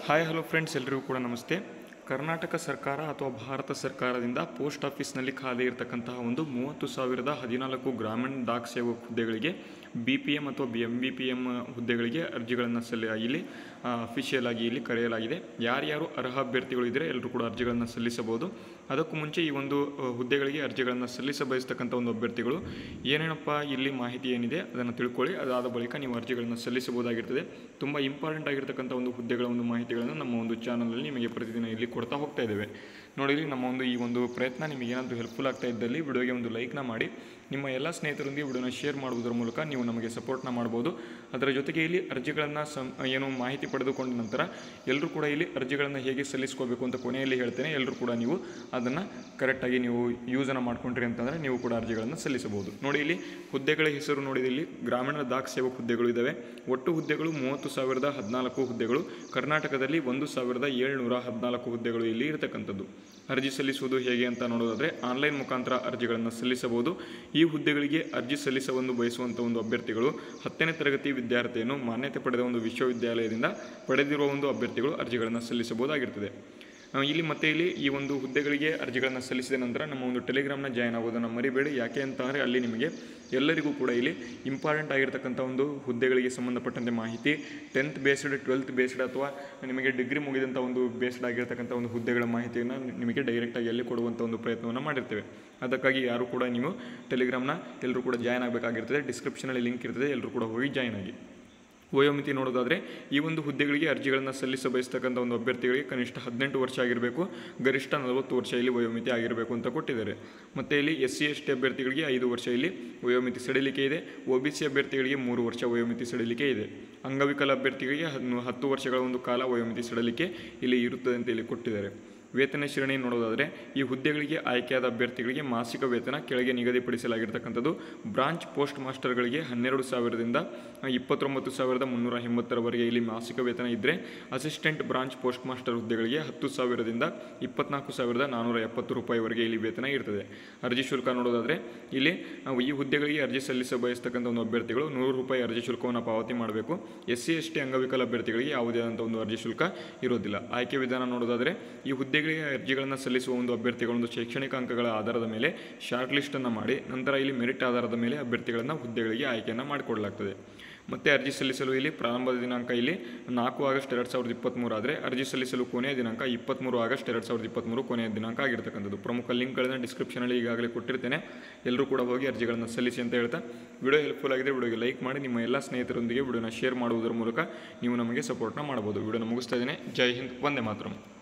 hi hello friends ಎಲ್ರಿಗೂ ಕೂಡ ನಮಸ್ತೆ ಕರ್ನಾಟಕ ಸರ್ಕಾರ ಅಥವಾ ಭಾರತ ಸರ್ಕಾರದಿಂದ ಪೋಸ್ಟ್ ಆಫೀಸ್ನಲ್ಲಿ ಖಾಲಿ ಇರತಕ್ಕಂತಹ ಒಂದು ಮೂವತ್ತು ಸಾವಿರದ ಹದಿನಾಲ್ಕು ಗ್ರಾಮೀಣ ಡಾಕ್ ಸೇವಕ ಹುದ್ದೆಗಳಿಗೆ ಬಿ ಪಿ ಎಮ್ ಅಥವಾ B M B P M ಹುದ್ದೆಗಳಿಗೆ ಅರ್ಜಿಗಳನ್ನು ಸಲ್ಲಿ ಇಲ್ಲಿ ಅಫಿಷಿಯಲ್ ಆಗಿ ಇಲ್ಲಿ ಕರೆಯಲಾಗಿದೆ ಯಾರ್ಯಾರು ಅರ್ಹ ಅಭ್ಯರ್ಥಿಗಳು ಇದ್ದರೆ ಎಲ್ಲರೂ ಕೂಡ ಅರ್ಜಿಗಳನ್ನು ಸಲ್ಲಿಸಬಹುದು ಅದಕ್ಕೂ ಮುಂಚೆ ಈ ಒಂದು ಆ, ಹುದ್ದೆಗಳಿಗೆ ಅರ್ಜಿಗಳನ್ನು ಸಲ್ಲಿಸ ಬಯಸ್ತಕ್ಕಂಥ ಒಂದು ಅಭ್ಯರ್ಥಿಗಳು ಏನೇನಪ್ಪ ಇಲ್ಲಿ ಮಾಹಿತಿ ಏನಿದೆ ಅದನ್ನು ತಿಳ್ಕೊಳ್ಳಿ ಅದಾದ ಬಳಿಕ ನೀವು ಅರ್ಜಿಗಳನ್ನು ಸಲ್ಲಿಸಬಹುದಾಗಿರ್ತದೆ ತುಂಬ ಇಂಪಾರ್ಟೆಂಟ್ ಆಗಿರ್ತಕ್ಕಂಥ ಒಂದು ಹುದ್ದೆಗಳ ಒಂದು ಮಾಹಿತಿಗಳನ್ನು ನಮ್ಮ ಒಂದು ಚಾನಲಲ್ಲಿ ನಿಮಗೆ ಪ್ರತಿದಿನ ಇಲ್ಲಿ ಕೊಡ್ತಾ ಹೋಗ್ತಾ ಇದ್ದೇವೆ ನೋಡಿ ಇಲ್ಲಿ ನಮ್ಮ ಒಂದು ಈ ಒಂದು ಪ್ರಯತ್ನ ನಿಮಗೆ ಏನಾದರೂ ಹೆಲ್ಪ್ಫುಲ್ ಆಗ್ತಾ ಇದ್ದಲ್ಲಿ ವಿಡಿಯೋಗೆ ಒಂದು ಲೈಕ್ನ ಮಾಡಿ ನಿಮ್ಮ ಎಲ್ಲ ಸ್ನೇಹಿತರೊಂದಿಗೆ ವಿಡಿಯೋನ ಶೇರ್ ಮಾಡುವುದರ ಮೂಲಕ ನೀವು ನಮಗೆ ಸಪೋರ್ಟ್ನ ಮಾಡ್ಬೋದು ಅದರ ಜೊತೆಗೆ ಇಲ್ಲಿ ಅರ್ಜಿಗಳನ್ನು ಸಂ ಏನು ಮಾಹಿತಿ ಪಡೆದುಕೊಂಡ ನಂತರ ಎಲ್ಲರೂ ಕೂಡ ಇಲ್ಲಿ ಅರ್ಜಿಗಳನ್ನು ಹೇಗೆ ಸಲ್ಲಿಸ್ಕೋಬೇಕು ಅಂತ ಕೊನೆಯಲ್ಲಿ ಹೇಳ್ತೇನೆ ಎಲ್ಲರೂ ಕೂಡ ನೀವು ಅದನ್ನು ಕರೆಕ್ಟಾಗಿ ನೀವು ಯೂಸನ್ನು ಮಾಡ್ಕೊಂಡ್ರಿ ಅಂತಂದರೆ ನೀವು ಕೂಡ ಅರ್ಜಿಗಳನ್ನು ಸಲ್ಲಿಸಬಹುದು ನೋಡಿ ಇಲ್ಲಿ ಹುದ್ದೆಗಳ ಹೆಸರು ನೋಡಿದ ಇಲ್ಲಿ ಗ್ರಾಮೀಣ ದಾಖ ಸೇವಕ ಹುದ್ದೆಗಳು ಇದ್ದಾವೆ ಒಟ್ಟು ಹುದ್ದೆಗಳು ಮೂವತ್ತು ಸಾವಿರದ ಹದಿನಾಲ್ಕು ಹುದ್ದೆಗಳು ಕರ್ನಾಟಕದಲ್ಲಿ ಒಂದು ಸಾವಿರದ ಏಳ್ನೂರ ಹದಿನಾಲ್ಕು ಹುದ್ದೆಗಳು ಇಲ್ಲಿ ಇರತಕ್ಕಂಥದ್ದು ಅರ್ಜಿ ಸಲ್ಲಿಸುವುದು ಹೇಗೆ ಅಂತ ನೋಡೋದಾದರೆ ಆನ್ಲೈನ್ ಮುಖಾಂತರ ಅರ್ಜಿಗಳನ್ನು ಸಲ್ಲಿಸಬಹುದು ಈ ಹುದ್ದೆಗಳಿಗೆ ಅರ್ಜಿ ಸಲ್ಲಿಸಲು ಬಯಸುವಂಥ ಒಂದು ಅಭ್ಯರ್ಥಿಗಳು ಹತ್ತನೇ ತರಗತಿ ವಿದ್ಯಾರ್ಥಿಯನ್ನು ಮಾನ್ಯತೆ ಪಡೆದ ಒಂದು ವಿಶ್ವವಿದ್ಯಾಲಯದಿಂದ ಪಡೆದಿರುವ ಒಂದು ಅಭ್ಯರ್ಥಿಗಳು ಅರ್ಜಿಗಳನ್ನು ಸಲ್ಲಿಸಬಹುದಾಗಿರ್ತದೆ ಆ, ಇಲ್ಲಿ ಮತ್ತೆ ಇಲ್ಲಿ ಈ ಒಂದು ಹುದ್ದೆಗಳಿಗೆ ಅರ್ಜಿಗಳನ್ನು ಸಲ್ಲಿಸಿದ ನಂತರ ನಮ್ಮ ಒಂದು ಟೆಲಿಗ್ರಾಮ್ನ ಜಾಯ್ನ್ ಆಗೋದನ್ನು ಮರಿಬೇಡಿ ಯಾಕೆ ಅಂತಂದರೆ ಅಲ್ಲಿ ನಿಮಗೆ ಎಲ್ಲರಿಗೂ ಕೂಡ ಇಲ್ಲಿ ಇಂಪಾರ್ಟೆಂಟ್ ಆಗಿರ್ತಕ್ಕಂಥ ಒಂದು ಹುದ್ದೆಗಳಿಗೆ ಸಂಬಂಧಪಟ್ಟಂತೆ ಮಾಹಿತಿ ಟೆಂತ್ ಬೇಸ್ಡ್ ಟ್ವೆಲ್ತ್ ಬೇಸ್ಡ್ ಅಥವಾ ನಿಮಗೆ ಡಿಗ್ರಿ ಮುಗಿದಂಥ ಒಂದು ಬೇಸ್ಡ್ ಆಗಿರ್ತಕ್ಕಂಥ ಒಂದು ಹುದ್ದೆಗಳ ಮಾಹಿತಿಯನ್ನು ನಿಮಗೆ ಡೈರೆಕ್ಟಾಗಿ ಅಲ್ಲಿ ಕೊಡುವಂಥ ಒಂದು ಪ್ರಯತ್ನವನ್ನು ಮಾಡಿರ್ತೇವೆ ಅದಕ್ಕಾಗಿ ಯಾರು ಕೂಡ ನೀವು ಟೆಲಿಗ್ರಾಮ್ನ ಎಲ್ಲರೂ ಕೂಡ ಜಾಯ್ನ್ ಆಗಬೇಕಾಗಿರ್ತದೆ ಡಿಸ್ಕ್ರಿಪ್ಷನಲ್ಲಿ ಲಿಂಕ್ ಇರ್ತದೆ ಎಲ್ಲರೂ ಕೂಡ ಹೋಗಿ ಜಾಯ್ನ್ ಆಗಿ ವಯೋಮಿತಿ ನೋಡೋದಾದರೆ ಈ ಒಂದು ಹುದ್ದೆಗಳಿಗೆ ಅರ್ಜಿಗಳನ್ನು ಸಲ್ಲಿಸ ಬಯಸ್ತಕ್ಕಂಥ ಒಂದು ಅಭ್ಯರ್ಥಿಗಳಿಗೆ ಕನಿಷ್ಠ ಹದಿನೆಂಟು ವರ್ಷ ಆಗಿರಬೇಕು ಗರಿಷ್ಠ ನಲವತ್ತು ವರ್ಷ ಇಲ್ಲಿ ವಯೋಮಿತಿ ಆಗಿರಬೇಕು ಅಂತ ಕೊಟ್ಟಿದ್ದಾರೆ ಮತ್ತು ಇಲ್ಲಿ ಎಸ್ ಸಿ ಎಸ್ ಟಿ ಅಭ್ಯರ್ಥಿಗಳಿಗೆ ಐದು ವರ್ಷ ಇಲ್ಲಿ ವಯೋಮಿತಿ ಸಡಿಲಿಕೆ ಇದೆ ಒ ಬಿ ಸಿ ಅಭ್ಯರ್ಥಿಗಳಿಗೆ ಮೂರು ವರ್ಷ ವಯೋಮಿತಿ ಸಡಿಲಿಕೆ ಇದೆ ಅಂಗವಿಕಲ ಅಭ್ಯರ್ಥಿಗಳಿಗೆ ಹನ್ನು ಹತ್ತು ವರ್ಷಗಳ ಒಂದು ಕಾಲ ವಯೋಮಿತಿ ಸಡಿಲಿಕೆ ಇಲ್ಲಿ ಇರುತ್ತದೆ ಅಂತ ಇಲ್ಲಿ ಕೊಟ್ಟಿದ್ದಾರೆ ವೇತನ ಶ್ರೇಣಿ ನೋಡೋದಾದರೆ ಈ ಹುದ್ದೆಗಳಿಗೆ ಆಯ್ಕೆಯಾದ ಅಭ್ಯರ್ಥಿಗಳಿಗೆ ಮಾಸಿಕ ವೇತನ ಕೆಳಗೆ ನಿಗದಿಪಡಿಸಲಾಗಿರ್ತಕ್ಕಂಥದ್ದು ಬ್ರಾಂಚ್ ಪೋಸ್ಟ್ ಮಾಸ್ಟರ್ಗಳಿಗೆ ಹನ್ನೆರಡು ಸಾವಿರದಿಂದ ಆ, ಇಪ್ಪತ್ತೊಂಬತ್ತು ಸಾವಿರದ ಮುನ್ನೂರ ಎಂಬತ್ತರವರೆಗೆ ಇಲ್ಲಿ ಮಾಸಿಕ ವೇತನ ಇದ್ದರೆ ಅಸಿಸ್ಟೆಂಟ್ ಬ್ರಾಂಚ್ ಪೋಸ್ಟ್ ಮಾಸ್ಟರ್ ಹುದ್ದೆಗಳಿಗೆ ಹತ್ತು ಸಾವಿರದಿಂದ ಇಪ್ಪತ್ನಾಲ್ಕು ಸಾವಿರದ ನಾನ್ನೂರ ಎಪ್ಪತ್ತು ರೂಪಾಯಿವರೆಗೆ ಇಲ್ಲಿ ವೇತನ ಇರ್ತದೆ ಅರ್ಜಿ ಶುಲ್ಕ ನೋಡೋದಾದರೆ ಇಲ್ಲಿ ನಾವು ಈ ಹುದ್ದೆಗಳಿಗೆ ಅರ್ಜಿ ಸಲ್ಲಿಸ ಬಯಸ್ತಕ್ಕಂಥ ಒಂದು ಅಭ್ಯರ್ಥಿಗಳು ನೂರು ರೂಪಾಯಿ ಅರ್ಜಿ ಶುಲ್ಕವನ್ನು ಪಾವತಿ ಮಾಡಬೇಕು ಎಸ್ ಸಿ ಎಸ್ ಟಿ ಅಂಗವಿಕಲ ಅಭ್ಯರ್ಥಿಗಳಿಗೆ ಯಾವುದೇ ಆದಂಥ ಒಂದು ಅರ್ಜಿ ಶುಲ್ಕ ಇರೋದಿಲ್ಲ ಆಯ್ಕೆ ವಿಧಾನ ನೋಡೋದಾದರೆ ಈ ಹುದ್ದೆಗಳಿಗೆ ಅರ್ಜಿಗಳನ್ನು ಸಲ್ಲಿಸುವ ಒಂದು ಅಭ್ಯರ್ಥಿಗಳ ಒಂದು ಶೈಕ್ಷಣಿಕ ಅಂಕಗಳ ಆಧಾರದ ಮೇಲೆ ಶಾರ್ಟ್ ಲಿಸ್ಟನ್ನು ಮಾಡಿ ನಂತರ ಇಲ್ಲಿ ಮೆರಿಟ್ ಆಧಾರದ ಮೇಲೆ ಅಭ್ಯರ್ಥಿಗಳನ್ನು ಹುದ್ದೆಗಳಿಗೆ ಆಯ್ಕೆಯನ್ನು ಮಾಡಿಕೊಡಲಾಗ್ತದೆ ಮತ್ತೆ ಅರ್ಜಿ ಸಲ್ಲಿಸಲು ಇಲ್ಲಿ ಪ್ರಾರಂಭದ ದಿನಾಂಕ ಇಲ್ಲಿ ನಾಲ್ಕು ಆಗಸ್ಟ್ ಎರಡು ಸಾವಿರದ ಇಪ್ಪತ್ತ್ಮೂರು ಆದರೆ ಅರ್ಜಿ ಸಲ್ಲಿಸಲು ಕೊನೆಯ ದಿನಾಂಕ ಇಪ್ಪತ್ತ್ಮೂರು ಆಗಸ್ಟ್ ಎರಡು ಸಾವಿರದ ಇಪ್ಪತ್ತ್ಮೂರು ಕೊನೆಯ ದಿನಾಂಕ ಆಗಿರ್ತಕ್ಕಂಥದ್ದು ಪ್ರಮುಖ ಲಿಂಕ್ಗಳನ್ನು ಡಿಸ್ಕ್ರಿಪ್ಷನಲ್ಲಿ ಈಗಾಗಲೇ ಕೊಟ್ಟಿರ್ತೇನೆ ಎಲ್ಲರೂ ಕೂಡ ಹೋಗಿ ಅರ್ಜಿಗಳನ್ನು ಸಲ್ಲಿಸಿ ಅಂತ ಹೇಳ್ತಾ ವಿಡಿಯೋ ಹೆಲ್ಪ್ಫುಲ್ ಆಗಿದೆ ವಿಡಿಯೋಗೆ ಲೈಕ್ ಮಾಡಿ ನಿಮ್ಮ ಎಲ್ಲ ಸ್ನೇಹಿತರೊಂದಿಗೆ ವಿಡಿಯೋನ ಶೇರ್ ಮಾಡುವುದರ ಮೂಲಕ ನೀವು ನಮಗೆ ಸಪೋರ್ಟ್ನ ಮಾಡ್ಬೋದು ವಿಡಿಯೋನ ಮುಗಿಸ್ತಾ ಇದ್ದೇನೆ ಜೈ ಹಿಂದ್ ವಂದೇ ಮಾತರಂ